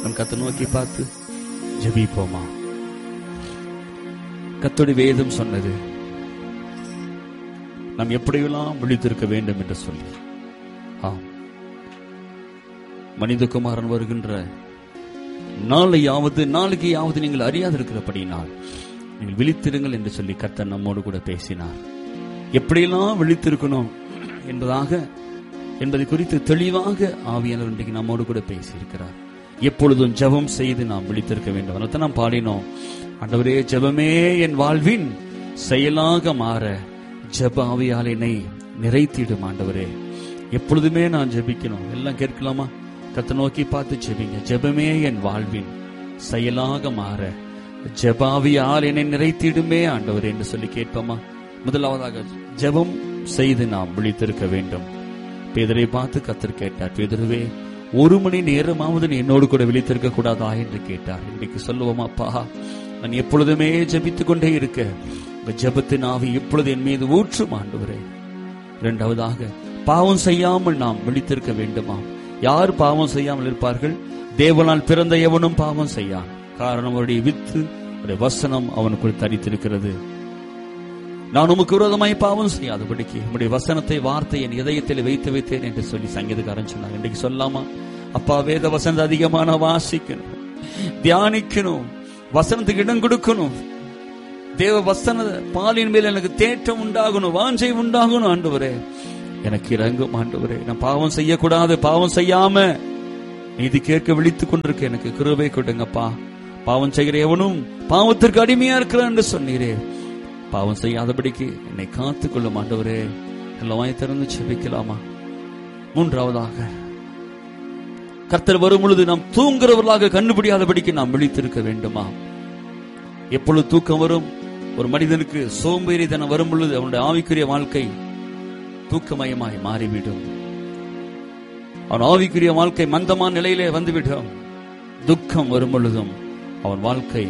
நம் கத்தை நோக்கி பார்த்து ஜெபிப்போமா கத்தோடி வேதம் சொன்னது நாம் எப்படியெல்லாம் விழித்திருக்க வேண்டும் என்று சொல்லி ஆம் மனிதகுமாரன் வருகின்ற நாளையாவது நாளைக்கு யாவது நீங்கள் அறியாதிருக்கிறபடினால் நீங்கள் விழித்திருங்கள் என்று சொல்லி கர்த்தர் நம்மோடு கூட பேசினார் எப்படியெல்லாம் விழித்திருக்கணும் என்பதாக என்பதை குறித்து தெளிவாக ஆவியானவர் இன்றைக்கு நம்மோடு கூட பேசியிருக்கிறார் எப்பொழுதும் ஜெபம் செய்து நாம் விழித்திருக்க வேண்டும் அதனால நாம் பாடினோம் ஆண்டவரே ஜெபமே என் வாழ்வின் செயலாக மாற ஜெப ஆவியால் என்னை நிறைத்திடும் ஆண்டவரே எப்பொழுதுமே நான் ஜெபிக்கணும் எல்லாம் கேட்கலாமா கத்தை நோக்கி பார்த்து ஜெபிங்க ஜெபமே என் வாழ்வின் செயலாக மாற ஜெபாவியால் என்னை நிறைத்திடுமே ஆண்டவர் என்று சொல்லி கேட்போமா முதலாவதாக ஜெபம் செய்து நாம் விழித்திருக்க வேண்டும் பேதரை பார்த்து கத்தர் கேட்டார் பேதருவே ஒரு மணி நேரமாவது நீ என்னோடு கூட விழித்திருக்க கூடாதா என்று கேட்டார் இன்றைக்கு சொல்லுவோம் அப்பா நான் எப்பொழுதுமே ஜெபித்துக் கொண்டே இருக்க உங்க ஜெபத்தின் ஆவி எப்பொழுது என் மீது ஊற்றும் ஆண்டவரே இரண்டாவதாக பாவம் செய்யாமல் நாம் விழித்திருக்க வேண்டுமா யார் பாவம் செய்யாமல் இருப்பார்கள் தேவனால் பிறந்த எவனும் பாவம் செய்யான் காரணம் அவருடைய வித்து அவருடைய வசனம் அவனுக்குள் தரித்திருக்கிறது நான் உமக்கு விரோதமாய் பாவம் செய்யாதபடிக்கு உம்முடைய வசனத்தை வார்த்தை என் இதயத்தில் வைத்து வைத்தேன் என்று சொல்லி சங்கீதக்காரன் சொன்னார் இன்றைக்கு சொல்லாமா அப்பா வேத வசனத்தை அதிகமான வாசிக்கணும் தியானிக்கணும் வசனத்துக்கு இடம் கொடுக்கணும் தேவ வசன பாலின் மேல் எனக்கு தேற்றம் உண்டாகணும் வாஞ்சை உண்டாகணும் ஆண்டவரே எனக்கு இறங்கும் ஆண்டவரே நான் பாவம் செய்யக்கூடாது பாவம் செய்யாம நீதி கேட்க விழித்துக் கொண்டிருக்க எனக்கு கிருபை கொடுங்கப்பா பாவம் செய்கிற எவனும் பாவத்திற்கு அடிமையா இருக்கிறான் என்று சொன்னீரே பாவம் செய்யாதபடிக்கு என்னை காத்துக் கொள்ளும் ஆண்டவரே எல்லாம் வாய் திறந்து செபிக்கலாமா மூன்றாவதாக கர்த்தர் வரும் பொழுது நாம் தூங்குறவர்களாக கண்டுபிடியாதபடிக்கு நாம் விழித்திருக்க வேண்டுமா எப்பொழுது தூக்கம் வரும் ஒரு மனிதனுக்கு சோம்பேறித்தனம் வரும் பொழுது அவனுடைய ஆவிக்குரிய வாழ்க்கை தூக்கமயமாய் மாறிவிடும் அவன் ஆவிக்குரிய வாழ்க்கை மந்தமான நிலையிலே வந்துவிடும் துக்கம் வரும் பொழுதும் அவன் வாழ்க்கை